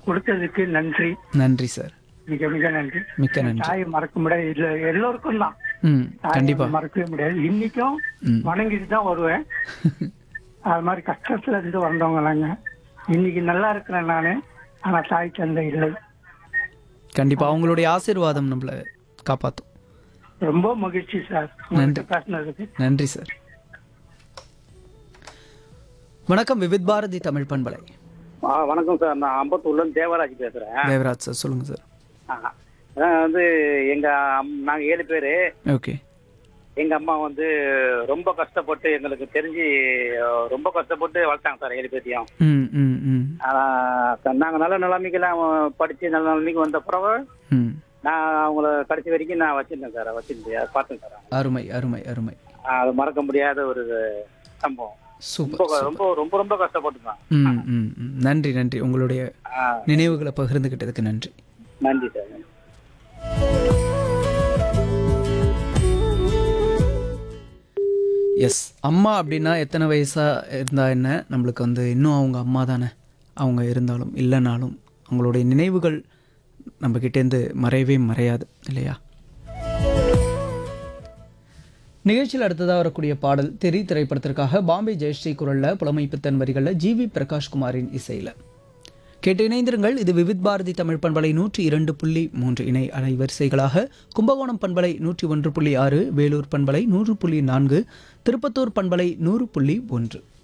கொடுத்ததுக்கு நன்றி நன்றி சார் மிக மிக நன்றி மிக்க நன்றி தாயை மறக்க முடியாது இல்ல எல்லோருக்கும் தான் ம் தாயை கண்டிப்பா மறக்கவே முடியாது இன்னைக்கும் ம். வணங்கிட்டு தான் வருவேன் அது மாதிரி கஷ்டத்துல இருந்து வந்தவங்க நாங்க இன்னைக்கு நல்லா இருக்கிறேன் நானு ஆனா தாய் தந்தை இல்லை கண்டிப்பா அவங்களுடைய ஆசீர்வாதம் நம்மளை காப்பாத்தும் ரொம்ப மகிழ்ச்சி சார் உங்கள்கிட்ட பேசினதுக்கு நன்றி சார் வணக்கம் விவித் பாரதி தமிழ் பண்பலை ஆ வணக்கம் சார் நான் அம்பத்தூர்ல இருந்து தேவராஜ் பேசுறேன் தேவராஜ் சார் சொல்லுங்க சார் ஆ, அதான் வந்து எங்க அம்- நாங்க ஏழு பேரு ஓகே எங்க அம்மா வந்து ரொம்ப கஷ்டப்பட்டு எங்களுக்கு தெரிஞ்சு அஹ், ரொம்ப கஷ்டப்பட்டு வளர்த்தாங்க சார் ஏழு பேர்த்தையும் ம் ம் ம் ஆனா, க- நாங்க நல்ல நிலைமைக்கெல்லாம் படிச்சு நல்ல நிலைமைக்கு வந்த பிறகு ம் நான் அவங்கள கடைசி வரைக்கும் நான் வச்சிருந்தேன் சார் வச்சிருந்தேன் அதை பார்த்தேன் சார் அருமை அருமை அருமை ஆ, அது மறக்க முடியாத ஒரு சம்பவம் சூப்பர் ரொம்ப ரொம்ப ரொம்ப ரொம்ப கஷ்டப்பட்டுதான் ம் ம் ம். நன்றி நன்றி உங்களுடைய ஆ, நினைவுகளை பகிர்ந்துகிட்டதுக்கு நன்றி நன்றி சார் நன்றி. எஸ் அம்மா அப்படின்னா எத்தனை வயசாக இருந்தால் என்ன நம்மளுக்கு வந்து இன்னும் அவங்க அம்மா தானே அவங்க இருந்தாலும் இல்லைனாலும் அவங்களுடைய நினைவுகள் நம்மக்கிட்டேருந்து மறையவே மறையாது இல்லையா நிகழ்ச்சியில் அடுத்ததாக வரக்கூடிய பாடல் தெரி திரைப்படத்திற்காக பாம்பே ஜெயஸ்ரீ குரலில் புலமைப்பித்தன் வரிகளில் ஜிவி பிரகாஷ்குமாரின் இசையில் கேட்டு இணைந்திருங்கள் இது விவித் பாரதி தமிழ் பண்பலை நூற்றி இரண்டு புள்ளி மூன்று இணை அலைவரிசைகளாக கும்பகோணம் பண்பலை நூற்றி ஒன்று புள்ளி ஆறு வேலூர் பண்பலை நூறு புள்ளி நான்கு திருப்பத்தூர் பண்பலை நூறு புள்ளி ஒன்று